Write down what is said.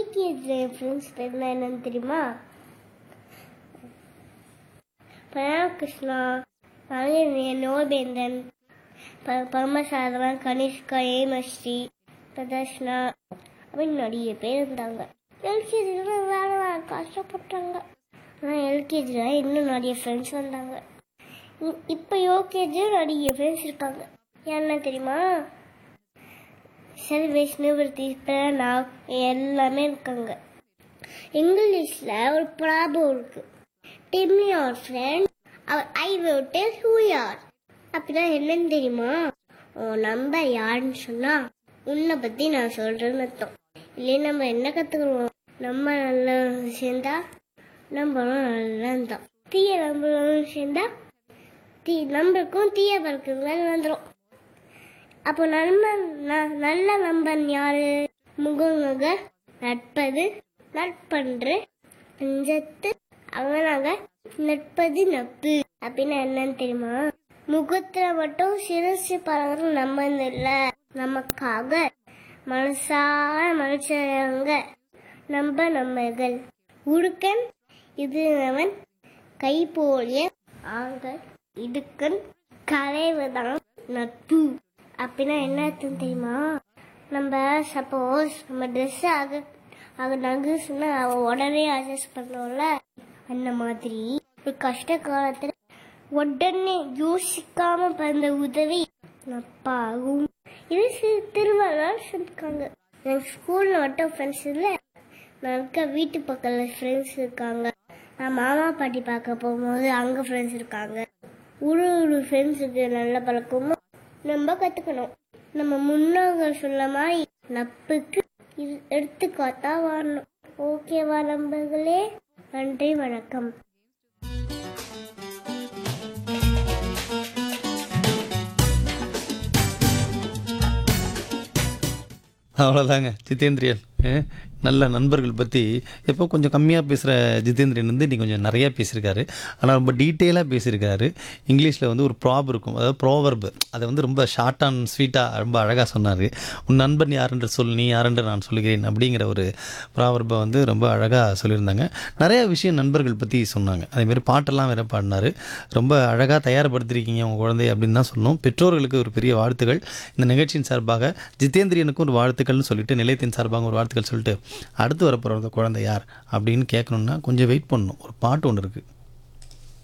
எல்கேஜியில் என் friends பேர்லாம் என்னன்னு தெரியுமா பிரணவகிருஷ்ணா மகேந்திரன் நோபேந்தன் ப பரமசாதவன் கனிஷ்கா ஏமஸ்ரீ பிரதர்ஷனா அப்படின்னு நிறைய பேர் இருந்தாங்க எல்கேஜியில் வேலை வேலை கஷ்டப்பட்டாங்க ஆனால் எல்கேஜியில் இன்னும் நிறைய ஃப்ரெண்ட்ஸ் வந்தாங்க இ- இப்போ யூகேஜியும் நிறைய ஃப்ரெண்ட்ஸ் இருக்காங்க என்ன தெரியுமா செல்வேஷ் நிவர்த்தி பிரணா எல்லாமே இருக்காங்க இங்கிலீஷில் ஒரு ப்ராப்ளம் இருக்கு டிம் யோர் ஃப்ரெண்ட் அவர் I will tell who you are அப்படின்னா என்னன்னு தெரியுமா உன் நம்பர் யாருன்னு சொன்னா உன்னை பத்தி நான் சொல்றேன்னு அர்த்தம் இல்லையே நம்ம என்ன கத்துக்கிறோம் நம்ம நல்ல விஷயந்தா நம்மளும் நல்லா இருந்தோம் தீய நம்மளும் சேர்ந்தா தீ நம்மளுக்கும் தீய பறக்குங்கள் வந்துடும் அப்போ நண்பன் ந- நல்ல நண்பன் யாரு முகமுக நட்பது நட்பன்று நெஞ்சத்து அவனாக நட்பது நட்பு அப்படின்னு என்னன்னு தெரியுமா முகத்துல மட்டும் சிறுசு பழகிற நம்ம இல்ல நமக்காக மனசார மனுஷங்க நம்ப நம்மர்கள் உடுக்கன் இது அவன் கை போலிய ஆங்கள் இடுக்கன் கரைவுதான் நட்பு அப்படின்னா என்ன அர்த்தம் தெரியுமா நம்ம சப்போஸ் நம்ம ட்ரெஸ் ஆக ஆக நகுசுன்னா அவ உடனே அட்ஜஸ்ட் பண்ணோம்ல அந்த மாதிரி ஒரு கஷ்ட காலத்துல உடனே யோசிக்காம பண்ண உதவி நப்பாகும் இது சி- திருவள்ளுவர் சொல்லிருக்காங்க எனக்கு ஸ்கூல்ல மட்டும் ஃப்ரெண்ட்ஸ் இல்லை நான் இருக்க வீட்டு பக்கத்துல ஃப்ரெண்ட்ஸ் இருக்காங்க நான் மாமா பாட்டி பார்க்க போகும்போது அங்க ஃப்ரெண்ட்ஸ் இருக்காங்க ஒரு ஒரு ஃப்ரெண்ட்ஸுக்கு நல்ல பழக்கமும் நம்ம கத்துக்கணும் நம்ம முன்னோர்கள் சொல்ல மாதிரி நட்புக்கு இது எடுத்துக்காட்டா வாழணும் ஓகேவா நண்பர்களே நன்றி வணக்கம் அவ்வளோதாங்க ஜிதேந்திரியன் அஹ், நல்ல நண்பர்கள் பற்றி எப்போ கொஞ்சம் கம்மியாக பேசுகிற ஜிதேந்திரியன் வந்து நீ கொஞ்சம் நிறையா பேசியிருக்காரு ஆனால் ரொம்ப டீட்டெயிலாக பேசியிருக்காரு இங்கிலீஷில் வந்து ஒரு ப்ராப் இருக்கும் அதாவது ப்ரோவர்பு அதை வந்து ரொம்ப ஷார்ட் அண்ட் ஸ்வீட்டாக ரொம்ப அழகாக சொன்னார் உன் நண்பன் யாரென்று சொல் நீ யாரென்று நான் சொல்கிறேன் அப்படிங்கிற ஒரு ப்ராவர்பை வந்து ரொம்ப அழகாக சொல்லியிருந்தாங்க நிறைய விஷயம் நண்பர்கள் பற்றி சொன்னாங்க அதேமாதிரி பாட்டெல்லாம் வேற பாடினார் ரொம்ப அழகாக தயார்படுத்திருக்கீங்க உங்கள் குழந்தை அப்படின்னு தான் சொல்லணும் பெற்றோர்களுக்கு ஒரு பெரிய வாழ்த்துக்கள் இந்த நிகழ்ச்சியின் சார்பாக ஜிதேந்திரியனுக்கும் ஒரு வாழ்த்துக்கள்னு சொல்லிட்டு நிலையத்தின் சார்பாக ஒரு வாழ்த்துக்கள் சொல்லிட்டு அடுத்து வரப்போகிற குழந்தை யார் அப்படின்னு கேட்கணுன்னா கொஞ்சம் வெயிட் பண்ணணும் ஒரு பாட்டு ஒன்று இருக்குது